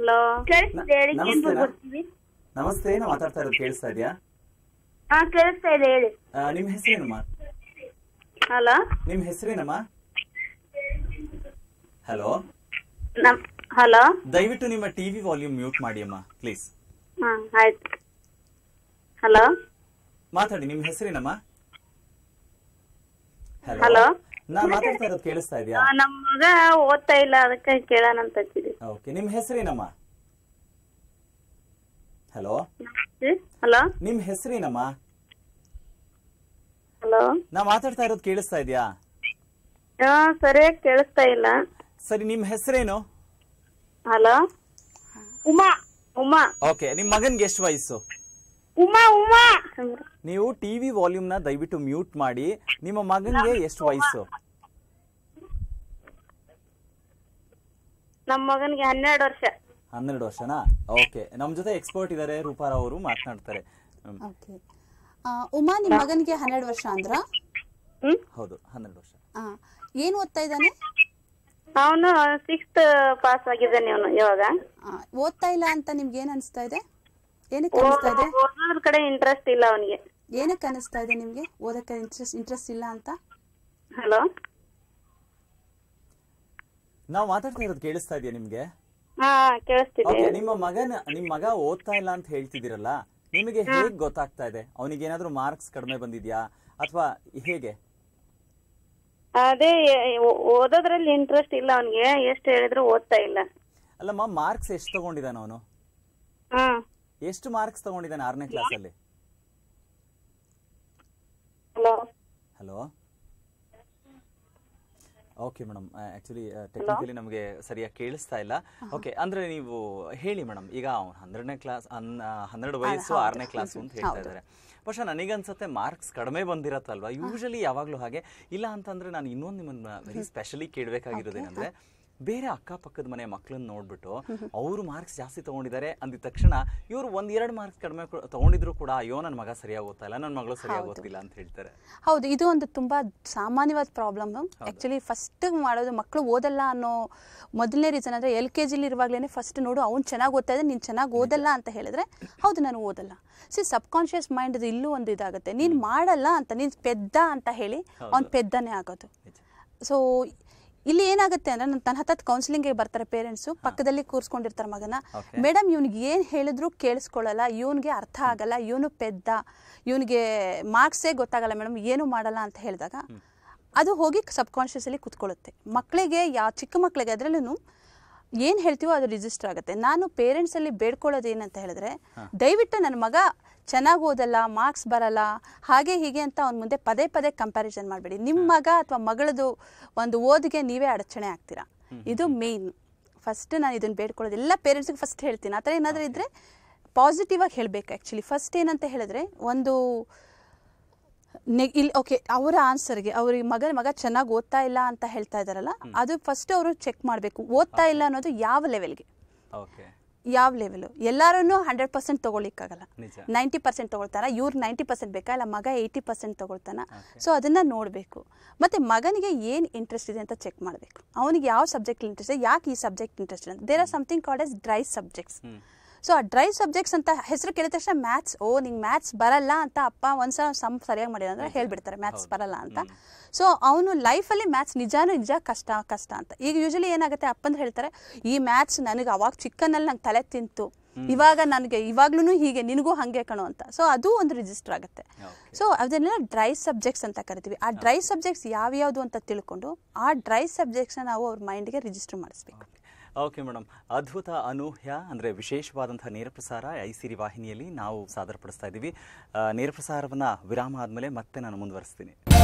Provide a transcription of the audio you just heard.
Hello ಕೇಳಿಸ್ತಿದೆ ಹೇಳಿ ನಮಸ್ತೆ ಕೇಂದ್ರ ನಾ- ಬರ್ತೀವಿ ನಮಸ್ತೆ ನಾ ಮಾತಾಡ್ತಾ ಇರೋದು ಕೇಳಿಸ್ತಾ ಇದೆಯಾ ಹಾ ಕೇಳಿಸ್ತಾ ಇದೆ ಹೇಳಿ ಆ, ನಿಮ್ಮ ಹೆಸರೇನಮ್ಮ ಹಲೋ ನಿಮ್ಮ ಹೆಸರೇನಮ್ಮ ಹಲೋ ನಮ್ ಹಲೋ ದಯವಿಟ್ಟು ನಿಮ್ಮ ಟಿವಿ ವಾಲ್ಯೂಮ್ ಮ್ಯೂಟ್ ಮಾಡಿ ಅಮ್ಮ ಪ್ಲೀಸ್ ಹಾ ಆಯ್ತು ಹಲೋ ಮಾತಾಡಿ ನಿಮ್ಮ ಹೆಸರೇನಮ್ಮ Hello? ನಾ ಮಾತಾಡ್ತಾ ಇರೋದು ಕೇಳಿಸ್ತಾ ಇದೆಯಾ ನಮ್ಮ ಮಗ ಓದ್ತಾ ಇಲ್ಲ ಅದಕ್ಕೆ ಕೇಳೋಣ ಅಂತ ಹಚ್ಚಿದ್ವಿ ಓಕೆ ನಿಮ್ಮ ಹೆಸರೇನಮ್ಮ ಹಲೋ ಹಲೋ ನಿಮ್ಮ ಹೆಸರೇನಮ್ಮ ಹಲೋ ನಾ ಮಾತಾಡ್ತಾ ಇರೋದು ಕೇಳಿಸ್ತಾ ಇದೆಯಾ ಹಾ ಸರಿಯಾಗಿ ಕೇಳಿಸ್ತಾ ಇಲ್ಲ ಸರಿ ನಿಮ್ಮ ಹೆಸರೇನು ಹಲೋ ಉಮಾ ಉಮಾ ಓಕೆ ನಿಮ್ಮ ಮಗನ್ಗೆ ಎಷ್ಟು ವಯಸ್ಸು ಉಮಾ ಉಮಾ ನೀವು ಟಿವಿ ವಾಲ್ಯೂಮ್ ನ ದಯವಿಟ್ಟು ಮ್ಯೂಟ್ ಮಾಡಿ ನಿಮ್ಮ ಮಗನ್ಗೆ ಎಷ್ಟು ವಯಸ್ಸು ನಮ್ಮ ಮಗನಿಗೆ ಹನ್ನೆರಡು ವರ್ಷ ಹನ್ನೆರಡು ವರ್ಷನಾ ಓಕೆ ನಮ್ ಜೊತೆ ಎಕ್ಸ್ಪರ್ಟ್ ಇದಾರೆ ರೂಪಾರಾವ್ ಅವರು ಮಾತನಾಡ್ತಾರೆ ಹ್ಮ್. ಓಕೆ ಉಮಾ ನಿಮ್ಮ ಮಗನಿಗೆ ಹನ್ನೆರಡು ವರ್ಷ ಅಂದ್ರ ಹ್ಮ್ ಹೌದು ಹನ್ನೆರಡು ವರ್ಷ ಆ, ಏನ್ ಓದ್ತಾ ಇದ್ದಾನೆ ಅವನು ಸಿಕ್ಸ್ತ್ ಪಾಸ್ ಆಗಿದ್ದಾನೆ ಅವನು ಇವಾಗ ಆ, ಓದ್ತಾ ಇಲ್ಲ ಅಂತ ನಿಮ್ಗೆ ಏನ್ ಅನಿಸ್ತಾ ಇದೆ ಏನಕ್ಕೆ ಅನಿಸ್ತಾ ಇದೆ ಓದೋದ್ರ ಕಡೆ ಇಂಟ್ರೆಸ್ಟ್ ಇಲ್ಲ ಅವನಿಗೆ ಏನಕ್ಕೆ ಅನಿಸ್ತಾ ಇದೆ ನಿಮ್ಗೆ ಓದಕ್ಕೆ ಇಂಟ್ರೆಸ್ಟ್ ಇಂಟ್ರೆಸ್ಟ್ ಇಲ್ಲ ಅಂತ ಹಲೋ ನಾವು ಮಾತಾಡ್ತಾ ಇರೋದು ಕೇಳಿಸ್ತಾ ಇದೆಯಾ ನಿಮ್ಗೆ ಹಾ ಕೇಳಿಸ್ತಿದೆ ಓಕೆ ನಿಮ್ಮ ಮಗನ ನಿಮ್ ಮಗ ಓದ್ತಾ ಇಲ್ಲ ಅಂತ ಹೇಳ್ತಿದ್ದೀರಲ್ಲ ನಿಮಗೆ ಹೇಗ್ ಗೊತ್ತಾಗ್ತಾ ಇದೆ ಅವನಿಗೆ ಏನಾದ್ರೂ ಮಾರ್ಕ್ಸ್ ಕಡಿಮೆ ಬಂದಿದ್ಯಾ ಅಥವಾ ಹೇಗೆ ಅದೇ ಓ- ಓದೋದ್ರಲ್ಲಿ ಇಂಟ್ರೆಸ್ಟ್ ಇಲ್ಲ ಅವನಿಗೆ ಎಷ್ಟು ಹೇಳಿದ್ರು ಓದ್ತಾ ಇಲ್ಲ ಅಲ್ಲಮ್ಮ ಮಾರ್ಕ್ಸ್ ಎಷ್ಟು ತಗೊಂಡಿದ್ದಾನ ಅವನು ಹ್ಮ್ ಎಷ್ಟು ಮಾರ್ಕ್ಸ್ ತಗೊಂಡಿದ್ದಾನೆ ಆರನೇ ಕ್ಲಾಸಲ್ಲಿ hello hello okay madam actually technically ನಮಗೆ ಸರಿಯಾಗಿ ಕೇಳಿಸ್ತಾ ಇಲ್ಲ ಓಕೆ ಅಂದ್ರೆ ನೀವು ಹೇಳಿ ಮೇಡಮ್ ಈಗ ಅವ್ನು ಹನ್ನೆರಡನೇ ಕ್ಲಾಸ್ ಹನ್ನೆರಡು ವಯಸ್ಸು ಆರನೇ ಕ್ಲಾಸು ಅಂತ ಹೇಳ್ತಾ ಇದ್ದಾರೆ പക്ഷെ ನನಗನ್ಸುತ್ತೆ ಮಾರ್ಕ್ಸ್ ಕಡಿಮೆ ಬಂದಿರತ್ತಲ್ವಾ ಯೂಶಲಿ ಯಾವಾಗಲೂ ಹಾಗೆ ಇಲ್ಲ ಅಂತಂದ್ರೆ ನಾನು ಇನ್ನೊಂದು ನಿಮ್ಮನ್ನ ವೆರಿ ಸ್ಪೆಷಲಿ ಕೇಳಬೇಕಾಗಿರೋದೇನಂದ್ರೆ ಬೇರೆ ಅಕ್ಕಪಕ್ಕದ ಮನೆ ಮಕ್ಕಳನ್ನ ನೋಡ್ಬಿಟ್ಟು ಅವರು ಮಾರ್ಕ್ಸ್ ಜಾಸ್ತಿ ತಗೊಂಡಿದ್ದಾರೆ ಅಂದಿದ ತಕ್ಷಣ ಇವರು ಒಂದ್ ಎರಡು ಮಾರ್ಕ್ಸ್ ಕಡಿಮೆ ಕೊ- ತಗೊಂಡಿದ್ರು ಕೂಡ ಅಯ್ಯೋ ನನ್ನ ಮಗ ಸರಿಯಾಗಿ ಓದ್ತಾ ಇಲ್ಲ ನನ್ನ ಮಗಳು ಸರಿಯಾಗಿ ಓದ್ತಿಲ್ಲ ಅಂತ ಹೇಳ್ತಾರೆ ಹೌದು ಇದು ಒಂದು ತುಂಬಾ ಸಾಮಾನ್ಯವಾದ ಪ್ರಾಬ್ಲಮ್ ಆಕ್ಚುಲಿ ಫಸ್ಟ್ ಮಾಡೋದು ಮಕ್ಕಳು ಓದಲ್ಲ ಅನ್ನೋ ಮೊದಲನೇ ರೀಸನ್ ಅಂದ್ರೆ ಎಲ್ ಕೆ ಜಿಲಿ ಇರುವಾಗಲೇ ಫಸ್ಟ್ ನೋಡು ಅವ್ನು ಚೆನ್ನಾಗಿ ಓದ್ತಾ ಇದ್ದೆ ನೀನು ಚೆನ್ನಾಗಿ ಓದಲ್ಲ ಅಂತ ಹೇಳಿದ್ರೆ ಹೌದು ನಾನು ಓದಲ್ಲ ಸಿ ಸಬ್ ಕಾನ್ಷಿಯಸ್ ಮೈಂಡ್ ಇಲ್ಲೂ ಒಂದು ಇದಾಗುತ್ತೆ ನೀನು ಮಾಡಲ್ಲ ಅಂತ ನೀನು ಪೆದ್ದ ಅಂತ ಹೇಳಿ ಅವ್ನು ಪೆದ್ದನೇ ಆಗೋದು ಸೊ ಇಲ್ಲಿ ಏನಾಗುತ್ತೆ ಅಂದ್ರೆ ನನ್ನ ತನ್ನ ಹತ್ತತ್ತು ಕೌನ್ಸಿಲಿಂಗ್ಗೆ ಬರ್ತಾರೆ ಪೇರೆಂಟ್ಸು ಪಕ್ಕದಲ್ಲಿ ಕೂರಿಸ್ಕೊಂಡಿರ್ತಾರೆ ಮಗನ Okay. ಮೇಡಮ್ ಇವ್ನಿಗೆ ಏನು ಹೇಳಿದ್ರು ಕೇಳಿಸ್ಕೊಳ್ಳಲ್ಲ ಇವನಿಗೆ ಅರ್ಥ ಆಗಲ್ಲ ಇವನು ಪೆದ್ದ ಇವನಿಗೆ ಮಾರ್ಕ್ಸೇ ಗೊತ್ತಾಗಲ್ಲ ಮೇಡಮ್ ಏನು ಮಾಡಲ್ಲ ಅಂತ ಹೇಳಿದಾಗ ಅದು ಹೋಗಿ ಸಬ್ ಕಾನ್ಷಿಯಸಲ್ಲಿ ಕುತ್ಕೊಳ್ಳುತ್ತೆ ಮಕ್ಕಳಿಗೆ ಯಾವ ಚಿಕ್ಕ ಮಕ್ಕಳಿಗೆ ಅದರಲ್ಲೂ ಏನು ಹೇಳ್ತೀವೋ ಅದು ರಿಜಿಸ್ಟರ್ ಆಗುತ್ತೆ ನಾನು ಪೇರೆಂಟ್ಸಲ್ಲಿ ಬೇಡ್ಕೊಳ್ಳೋದು ಏನಂತ ಹೇಳಿದ್ರೆ ದಯವಿಟ್ಟು ನನ್ನ ಮಗ ಚೆನ್ನಾಗಿ ಓದಲ್ಲ ಮಾರ್ಕ್ಸ್ ಬರಲ್ಲ ಹಾಗೆ ಹೀಗೆ ಅಂತ ಅವ್ನ ಮುಂದೆ ಪದೇ ಪದೇ ಕಂಪ್ಯಾರಿಸನ್ ಮಾಡಬೇಡಿ ನಿಮ್ಮ ಮಗ ಅಥವಾ ಮಗಳದು ಒಂದು ಓದಿಗೆ ನೀವೇ ಅಡಚಣೆ ಆಗ್ತೀರಾ ಇದು ಮೇಯ್ನ್ ಫಸ್ಟ್ ನಾನು ಇದನ್ನು ಬೇಡ್ಕೊಳ್ಳೋದು ಎಲ್ಲ ಪೇರೆಂಟ್ಸ್ಗೆ ಫಸ್ಟ್ ಹೇಳ್ತೀನಿ ಆ ಥರ ಏನಾದರೂ ಇದ್ದರೆ ಪಾಸಿಟಿವ್ ಆಗಿ ಹೇಳಬೇಕು ಆ್ಯಕ್ಚುಲಿ ಫಸ್ಟ್ ಏನಂತ ಹೇಳಿದ್ರೆ ಒಂದು ನೆ ಇಲ್ಲಿ ಓಕೆ ಅವರ ಆನ್ಸರ್ಗೆ ಅವ್ರಿಗೆ ಮಗನ ಮಗ ಚೆನ್ನಾಗಿ ಓದ್ತಾ ಇಲ್ಲ ಅಂತ ಹೇಳ್ತಾ ಇದ್ದಾರಲ್ಲ ಅದು ಫಸ್ಟ್ ಅವರು ಚೆಕ್ ಮಾಡಬೇಕು ಓದ್ತಾ ಇಲ್ಲ ಅನ್ನೋದು ಯಾವ ಲೆವೆಲ್ಗೆ ಓಕೆ ಯಾವ ಲೆವೆಲು ಎಲ್ಲರೂ ಹಂಡ್ರೆಡ್ ಪರ್ಸೆಂಟ್ ತೊಗೊಳಿಕ್ಕಾಗಲ್ಲ ನಿಜ ನೈಂಟಿ ಪರ್ಸೆಂಟ್ ತೊಗೊಳ್ತಾರ ಇವ್ರು ನೈಂಟಿ ಪರ್ಸೆಂಟ್ ಬೇಕಾ ಇಲ್ಲ ಮಗ ಏಯ್ಟಿ ಪರ್ಸೆಂಟ್ ತೊಗೊಳ್ತಾನ ಸೊ ಅದನ್ನು ನೋಡಬೇಕು ಮತ್ತು ಮಗನಿಗೆ ಏನು ಇಂಟ್ರೆಸ್ಟ್ ಇದೆ ಅಂತ ಚೆಕ್ ಮಾಡಬೇಕು ಅವನಿಗೆ ಯಾವ ಸಬ್ಜೆಕ್ಟ್ ಇಂಟ್ರೆಸ್ಟ್ ಇದೆ ಯಾಕೆ ಈ ಸಬ್ಜೆಕ್ಟ್ ಇಂಟ್ರೆಸ್ಟ್ ಇದೆ there are something called as dry subjects so ಆ ಡ್ರೈ ಸಬ್ಜೆಕ್ಟ್ಸ್ ಅಂತ ಹೆಸರು ಕೇಳಿದ ತಕ್ಷಣ ಮ್ಯಾಥ್ಸ್ ಓ ನಿಂಗೆ ಮ್ಯಾಥ್ಸ್ ಬರಲ್ಲ ಅಂತ ಅಪ್ಪ ಒಂದ್ಸಲ ಸಮ್ ಸರಿಯಾಗಿ ಮಾಡಿಲ್ಲ ಅಂದ್ರೆ ಹೇಳ್ಬಿಡ್ತಾರೆ ಮ್ಯಾಥ್ಸ್ ಬರಲ್ಲ ಅಂತ ಸೊ ಅವನು ಲೈಫಲ್ಲಿ ಮ್ಯಾಥ್ಸ್ ನಿಜಾನು ನಿಜ ಕಷ್ಟ ಕಷ್ಟ ಅಂತ ಈಗ ಯೂಶಲಿ ಏನಾಗುತ್ತೆ ಅಪ್ಪಂದ್ರೆ ಹೇಳ್ತಾರೆ ಈ ಮ್ಯಾಥ್ಸ್ ನನಗೆ ಅವಾಗ ಚಿಕ್ಕನಲ್ಲಿ ನಂಗೆ ತಲೆ ತಿಂತು ಇವಾಗ ನನಗೆ ಇವಾಗ್ಲೂ ಹೀಗೆ ನಿನಗೂ ಹಾಗೆ ಕಣೋ ಅಂತ ಸೊ ಅದು ಒಂದು ರಿಜಿಸ್ಟರ್ ಆಗುತ್ತೆ ಸೊ ಅದನ್ನೆಲ್ಲ ಡ್ರೈ ಸಬ್ಜೆಕ್ಟ್ಸ್ ಅಂತ ಕರಿತೀವಿ ಆ ಡ್ರೈ ಸಬ್ಜೆಕ್ಟ್ಸ್ ಯಾವ್ಯಾವುದು ಅಂತ ತಿಳ್ಕೊಂಡು ಆ ಡ್ರೈ ಸಬ್ಜೆಕ್ಟ್ಸ್ನ ನಾವು ಅವ್ರ ಮೈಂಡ್ಗೆ ರಿಜಿಸ್ಟರ್ ಮಾಡಿಸ್ಬೇಕು ಓಕೆ ಮೇಡಮ್ ಅದ್ಭುತ ಅನೂಹ್ಯ ಅಂದರೆ ವಿಶೇಷವಾದಂತಹ ನೇರ ಪ್ರಸಾರ ಐ ಸಿರಿ ವಾಹಿನಿಯಲ್ಲಿ ನಾವು ಸಾದರಪಡಿಸ್ತಾ ಇದ್ದೀವಿ ಆ, ನೇರ ಪ್ರಸಾರವನ್ನು ವಿರಾಮ ಆದಮೇಲೆ ಮತ್ತೆ ನಾನು ಮುಂದುವರಿಸ್ತೀನಿ